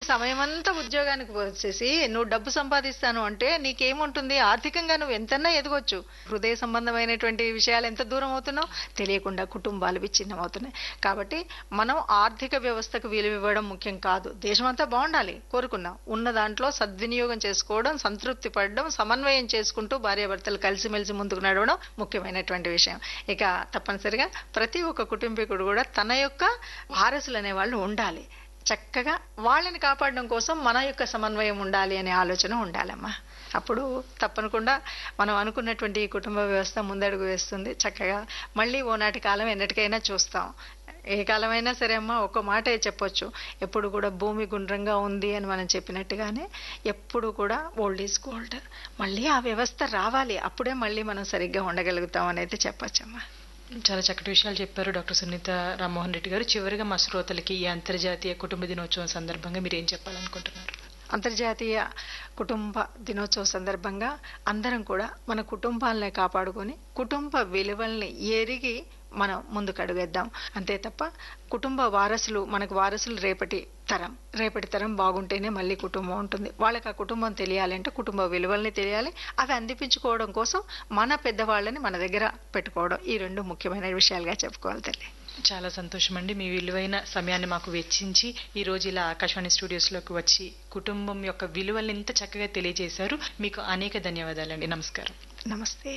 సమయం అంతా ఉద్యోగానికి వచ్చేసి నువ్వు డబ్బు సంపాదిస్తాను అంటే నీకేముంటుంది ఆర్థికంగా నువ్వు ఎంతన్నా ఎదగొచ్చు హృదయ సంబంధమైనటువంటి విషయాలు ఎంత దూరం అవుతున్నావు తెలియకుండా కుటుంబాలు విచ్ఛిన్నం అవుతున్నాయి కాబట్టి మనం ఆర్థిక వ్యవస్థకు విలువ ఇవ్వడం ముఖ్యం కాదు దేశమంతా బాగుండాలి కోరుకున్నాం ఉన్న దాంట్లో సద్వినియోగం చేసుకోవడం సంతృప్తి పడడం సమన్వయం చేసుకుంటూ భార్యాభర్తలు కలిసిమెలిసి ముందుకు నడవడం ముఖ్యమైనటువంటి విషయం ఇక తప్పనిసరిగా ప్రతి ఒక్క కుటుంబీకుడు కూడా తన యొక్క వారసులు అనే వాళ్ళు ఉండాలి చక్కగా వాళ్ళని కాపాడడం కోసం మన యొక్క సమన్వయం ఉండాలి అనే ఆలోచన ఉండాలమ్మా అప్పుడు తప్పనకుండా మనం అనుకున్నటువంటి ఈ కుటుంబ వ్యవస్థ ముందడుగు వేస్తుంది చక్కగా మళ్ళీ ఓనాటి కాలం ఎన్నటికైనా చూస్తాం ఏ కాలమైనా సరే అమ్మా ఒక మాటే చెప్పొచ్చు ఎప్పుడు కూడా భూమి గుండ్రంగా ఉంది అని మనం చెప్పినట్టుగానే ఎప్పుడు కూడా ఓల్డ్ ఈజ్ గోల్డ్ మళ్ళీ ఆ వ్యవస్థ రావాలి అప్పుడే మళ్ళీ మనం సరిగ్గా ఉండగలుగుతాం అని అయితే చెప్పొచ్చమ్మా చాలా చక్కటి విషయాలు చెప్పారు డాక్టర్ సునీత రామ్మోహన్ రెడ్డి గారు చివరిగా మా శ్రోతలకి ఈ అంతర్జాతీయ కుటుంబ దినోత్సవం సందర్భంగా మీరు ఏం చెప్పాలనుకుంటున్నారు అంతర్జాతీయ కుటుంబ దినోత్సవ సందర్భంగా అందరం కూడా మన కుటుంబాలనే కాపాడుకొని కుటుంబ విలువల్ని ఎరిగి మనం ముందుకు అడుగేద్దాం అంతే తప్ప కుటుంబ వారసులు మనకు వారసులు రేపటి తరం రేపటి తరం బాగుంటేనే మళ్ళీ కుటుంబం ఉంటుంది వాళ్ళకి ఆ కుటుంబం తెలియాలంటే కుటుంబ విలువల్ని తెలియాలి అవి అందిపించుకోవడం కోసం మన పెద్దవాళ్ళని మన దగ్గర పెట్టుకోవడం ఈ రెండు ముఖ్యమైన విషయాలుగా చెప్పుకోవాలి తల్లి చాలా సంతోషం అండి మీ విలువైన సమయాన్ని మాకు వెచ్చించి ఈ రోజు ఇలా ఆకాశవాణి స్టూడియోస్లోకి వచ్చి కుటుంబం యొక్క విలువల్ని ఇంత చక్కగా తెలియజేశారు మీకు అనేక ధన్యవాదాలండి నమస్కారం నమస్తే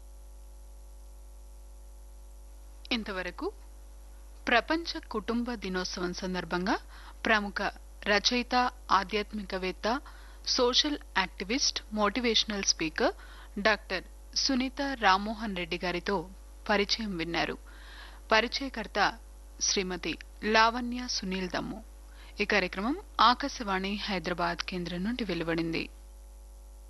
ఇంతవరకు ప్రపంచ కుటుంబ దినోత్సవం సందర్భంగా ప్రముఖ రచయిత ఆధ్యాత్మికవేత్త social activist motivational speaker doctor Sunitha Rammohan Reddy గారితో పరిచయం విన్నారు పరిచయకర్త శ్రీమతి లావణ్య సునీల్ దమ్ము ఈ కార్యక్రమం ఆకాశవాణి హైదరాబాద్ కేంద్రం నుండి వెలువడింది